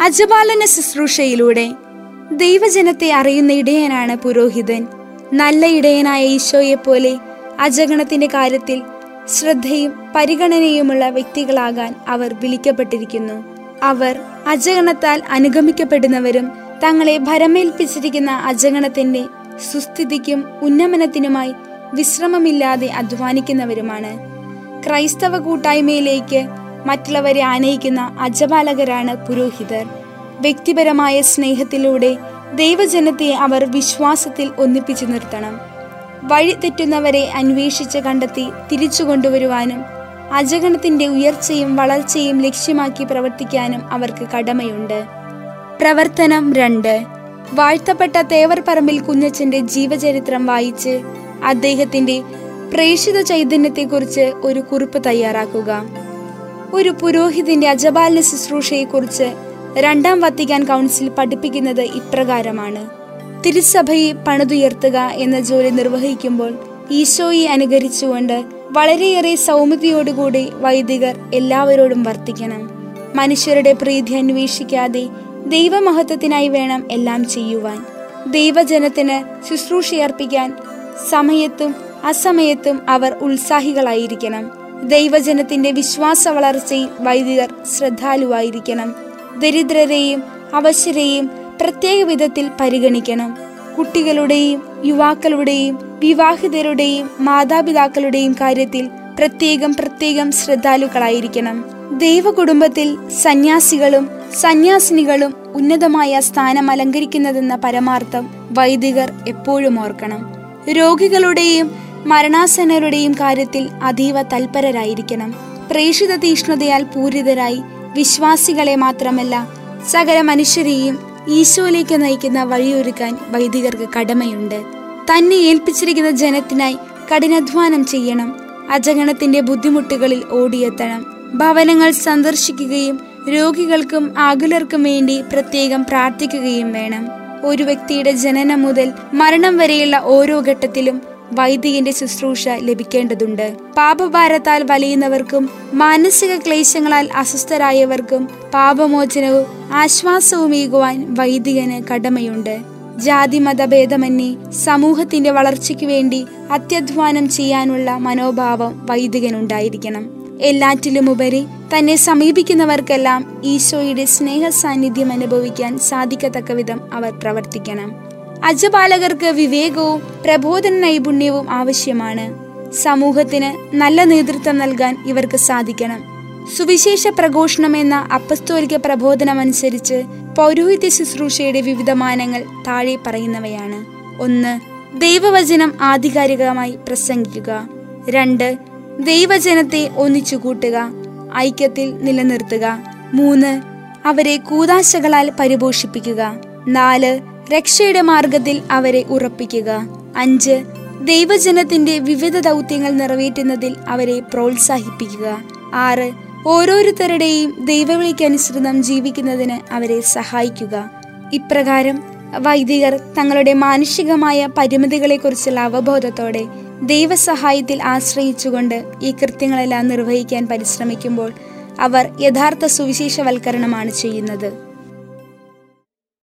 അജപാലന ശുശ്രൂഷയിലൂടെ ദൈവജനത്തെ അറിയുന്ന ഇടയനാണ് പുരോഹിതൻ നല്ല ഇടയനായ ഈശോയെപ്പോലെ അജഗണത്തിന്റെ കാര്യത്തിൽ ശ്രദ്ധയും പരിഗണനയുമുള്ള വ്യക്തികളാകാൻ അവർ വിളിക്കപ്പെട്ടിരിക്കുന്നു അവർ അജഗണത്താൽ അനുഗമിക്കപ്പെടുന്നവരും തങ്ങളെ ഭരമേൽപ്പിച്ചിരിക്കുന്ന അജഗണത്തിന്റെ സുസ്ഥിതിക്കും ഉന്നമനത്തിനുമായി വിശ്രമമില്ലാതെ അധ്വാനിക്കുന്നവരുമാണ് ക്രൈസ്തവ കൂട്ടായ്മയിലേക്ക് മറ്റുള്ളവരെ ആനയിക്കുന്ന അജപാലകരാണ് പുരോഹിതർ വ്യക്തിപരമായ സ്നേഹത്തിലൂടെ ദൈവജനത്തെ അവർ വിശ്വാസത്തിൽ ഒന്നിപ്പിച്ചു നിർത്തണം വഴി തെറ്റുന്നവരെ അന്വേഷിച്ച് കണ്ടെത്തി തിരിച്ചു കൊണ്ടുവരുവാനും അജഗണത്തിന്റെ ഉയർച്ചയും വളർച്ചയും ലക്ഷ്യമാക്കി പ്രവർത്തിക്കാനും അവർക്ക് കടമയുണ്ട് പ്രവർത്തനം രണ്ട് വാഴ്ത്തപ്പെട്ട തേവർപറമ്പിൽ കുഞ്ഞച്ചന്റെ ജീവചരിത്രം വായിച്ച് അദ്ദേഹത്തിന്റെ പ്രേഷിത ചൈതന്യത്തെക്കുറിച്ച് ഒരു കുറിപ്പ് തയ്യാറാക്കുക ഒരു പുരോഹിതന്റെ അജപാലന ശുശ്രൂഷയെക്കുറിച്ച് രണ്ടാം വത്തിക്കാൻ കൗൺസിൽ പഠിപ്പിക്കുന്നത് ഇപ്രകാരമാണ് തിരുസഭയെ പണിതുയർത്തുക എന്ന ജോലി നിർവഹിക്കുമ്പോൾ ഈശോയെ അനുകരിച്ചുകൊണ്ട് വളരെയേറെ സൗമ്യതയോടുകൂടി വൈദികർ എല്ലാവരോടും വർത്തിക്കണം മനുഷ്യരുടെ പ്രീതി അന്വേഷിക്കാതെ ദൈവമഹത്വത്തിനായി വേണം എല്ലാം ചെയ്യുവാൻ ദൈവജനത്തിന് ശുശ്രൂഷയർപ്പിക്കാൻ സമയത്തും അസമയത്തും അവർ ഉത്സാഹികളായിരിക്കണം ദൈവജനത്തിന്റെ വിശ്വാസ വളർച്ചയിൽ വൈദികർ ശ്രദ്ധാലുവായിരിക്കണം ദരിദ്രരെയും അവശരെയും പ്രത്യേക വിധത്തിൽ പരിഗണിക്കണം കുട്ടികളുടെയും യുവാക്കളുടെയും വിവാഹിതരുടെയും മാതാപിതാക്കളുടെയും കാര്യത്തിൽ പ്രത്യേകം പ്രത്യേകം ശ്രദ്ധാലുക്കളായിരിക്കണം ദൈവകുടുംബത്തിൽ സന്യാസികളും സന്യാസിനികളും ഉന്നതമായ സ്ഥാനം അലങ്കരിക്കുന്നതെന്ന പരമാർത്ഥം വൈദികർ എപ്പോഴും ഓർക്കണം രോഗികളുടെയും മരണാസന്നരുടെയും കാര്യത്തിൽ അതീവ തൽപരരായിരിക്കണം പ്രേഷിത തീഷ്ണതയാൽ പൂരിതരായി വിശ്വാസികളെ മാത്രമല്ല സകല മനുഷ്യരെയും ഈശോയിലേക്ക് നയിക്കുന്ന വഴിയൊരുക്കാൻ വൈദികർക്ക് കടമയുണ്ട് തന്നെ ഏൽപ്പിച്ചിരിക്കുന്ന ജനത്തിനായി കഠിനാധ്വാനം ചെയ്യണം അജഗണത്തിന്റെ ബുദ്ധിമുട്ടുകളിൽ ഓടിയെത്തണം ഭവനങ്ങൾ സന്ദർശിക്കുകയും രോഗികൾക്കും ആകുലർക്കും വേണ്ടി പ്രത്യേകം പ്രാർത്ഥിക്കുകയും വേണം ഒരു വ്യക്തിയുടെ ജനനം മുതൽ മരണം വരെയുള്ള ഓരോ ഘട്ടത്തിലും വൈദികന്റെ ശുശ്രൂഷ ലഭിക്കേണ്ടതുണ്ട് പാപഭാരത്താൽ വലയുന്നവർക്കും മാനസിക ക്ലേശങ്ങളാൽ അസ്വസ്ഥരായവർക്കും പാപമോചനവും ആശ്വാസവുമേകുവാൻ വൈദികന് കടമയുണ്ട് ജാതി മതഭേദമന്യേ സമൂഹത്തിന്റെ വളർച്ചയ്ക്ക് വേണ്ടി അത്യധ്വാനം ചെയ്യാനുള്ള മനോഭാവം വൈദികനുണ്ടായിരിക്കണം എല്ലാറ്റിലുമുപരി തന്നെ സമീപിക്കുന്നവർക്കെല്ലാം ഈശോയുടെ സ്നേഹ സാന്നിധ്യം അനുഭവിക്കാൻ സാധിക്കത്തക്ക വിധം അവർ പ്രവർത്തിക്കണം അജപാലകർക്ക് വിവേകവും പ്രബോധന നൈപുണ്യവും ആവശ്യമാണ് സമൂഹത്തിന് നല്ല നേതൃത്വം നൽകാൻ ഇവർക്ക് സാധിക്കണം സുവിശേഷ പ്രഘോഷണം എന്ന അപ്പസ്തോലിക പ്രബോധനമനുസരിച്ച് പൗരോഹിത്യ ശുശ്രൂഷയുടെ വിവിധ മാനങ്ങൾ താഴെ പറയുന്നവയാണ് ഒന്ന് ദൈവവചനം ആധികാരികമായി പ്രസംഗിക്കുക രണ്ട് ദൈവജനത്തെ ഒന്നിച്ചു കൂട്ടുക ഐക്യത്തിൽ നിലനിർത്തുക മൂന്ന് അവരെ കൂതാശകളാൽ പരിപോഷിപ്പിക്കുക നാല് രക്ഷയുടെ മാർഗത്തിൽ അവരെ ഉറപ്പിക്കുക അഞ്ച് ദൈവജനത്തിന്റെ വിവിധ ദൗത്യങ്ങൾ നിറവേറ്റുന്നതിൽ അവരെ പ്രോത്സാഹിപ്പിക്കുക ആറ് ഓരോരുത്തരുടെയും ദൈവവിളിക്കനുസൃതം ജീവിക്കുന്നതിന് അവരെ സഹായിക്കുക ഇപ്രകാരം വൈദികർ തങ്ങളുടെ മാനുഷികമായ പരിമിതികളെക്കുറിച്ചുള്ള അവബോധത്തോടെ ദൈവസഹായത്തിൽ ആശ്രയിച്ചുകൊണ്ട് ഈ കൃത്യങ്ങളെല്ലാം നിർവഹിക്കാൻ പരിശ്രമിക്കുമ്പോൾ അവർ യഥാർത്ഥ സുവിശേഷവൽക്കരണമാണ് ചെയ്യുന്നത്